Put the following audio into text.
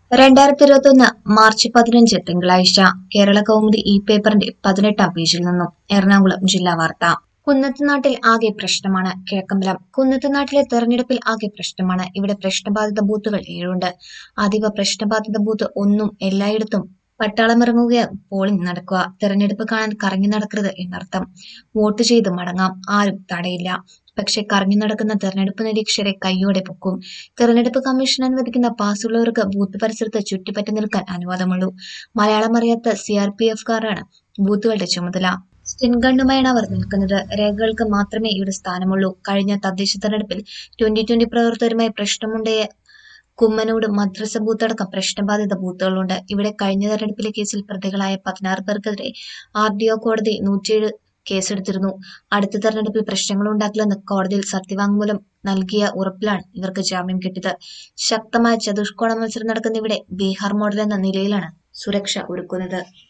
രണ്ടായിരത്തി ഇരുപത്തൊന്ന് മാർച്ച് പതിനഞ്ച് തിങ്കളാഴ്ച കേരള കൗമുദി ഇ പേപ്പറിന്റെ പതിനെട്ടാം പേജിൽ നിന്നും എറണാകുളം ജില്ലാ വാർത്ത കുന്നത്തുനാട്ടിൽ ആകെ പ്രശ്നമാണ് കിഴക്കമ്പലം കുന്നത്തുനാട്ടിലെ തെരഞ്ഞെടുപ്പിൽ ആകെ പ്രശ്നമാണ് ഇവിടെ പ്രശ്നബാധിത ബൂത്തുകൾ ഏഴുണ്ട് അതീവ പ്രശ്നബാധിത ബൂത്ത് ഒന്നും എല്ലായിടത്തും പട്ടാളമിറങ്ങുക പോളിംഗ് നടക്കുക തെരഞ്ഞെടുപ്പ് കാണാൻ കറങ്ങി നടക്കരുത് എന്നർത്ഥം വോട്ട് ചെയ്ത് മടങ്ങാം ആരും തടയില്ല പക്ഷെ കറങ്ങി നടക്കുന്ന തെരഞ്ഞെടുപ്പ് നിരീക്ഷകരെ കൈയോടെ പൊക്കും തെരഞ്ഞെടുപ്പ് കമ്മീഷൻ അനുവദിക്കുന്ന പാസ്സുള്ളവർക്ക് ബൂത്ത് പരിസരത്ത് ചുറ്റിപ്പറ്റി നിൽക്കാൻ അനുവാദമുള്ളൂ മലയാളം അറിയാത്ത സി ആർ പി എഫുകാരാണ് ബൂത്തുകളുടെ ചുമതല സ്റ്റിൻഗണ്ണുമായാണ് അവർ നിൽക്കുന്നത് രേഖകൾക്ക് മാത്രമേ ഇവിടെ സ്ഥാനമുള്ളൂ കഴിഞ്ഞ തദ്ദേശ തെരഞ്ഞെടുപ്പിൽ ട്വന്റി ട്വന്റി പ്രവർത്തകരുമായി പ്രശ്നമുണ്ടായ കുമ്മനോട് മദ്രസ ബൂത്തടക്കം പ്രശ്നബാധിത ബൂത്തുകളുണ്ട് ഇവിടെ കഴിഞ്ഞ തെരഞ്ഞെടുപ്പിലെ കേസിൽ പ്രതികളായ പതിനാറ് പേർക്കെതിരെ ആർ ഡി ഒ കോടതി നൂറ്റിയേഴ് കേസെടുത്തിരുന്നു അടുത്ത തെരഞ്ഞെടുപ്പിൽ പ്രശ്നങ്ങൾ ഉണ്ടാക്കില്ലെന്ന് കോടതിയിൽ സത്യവാങ്മൂലം നൽകിയ ഉറപ്പിലാണ് ഇവർക്ക് ജാമ്യം കിട്ടിയത് ശക്തമായ ചതുഷ്കോണ മത്സരം നടക്കുന്ന ഇവിടെ ബീഹാർ മോഡൽ എന്ന നിലയിലാണ് സുരക്ഷ ഒരുക്കുന്നത്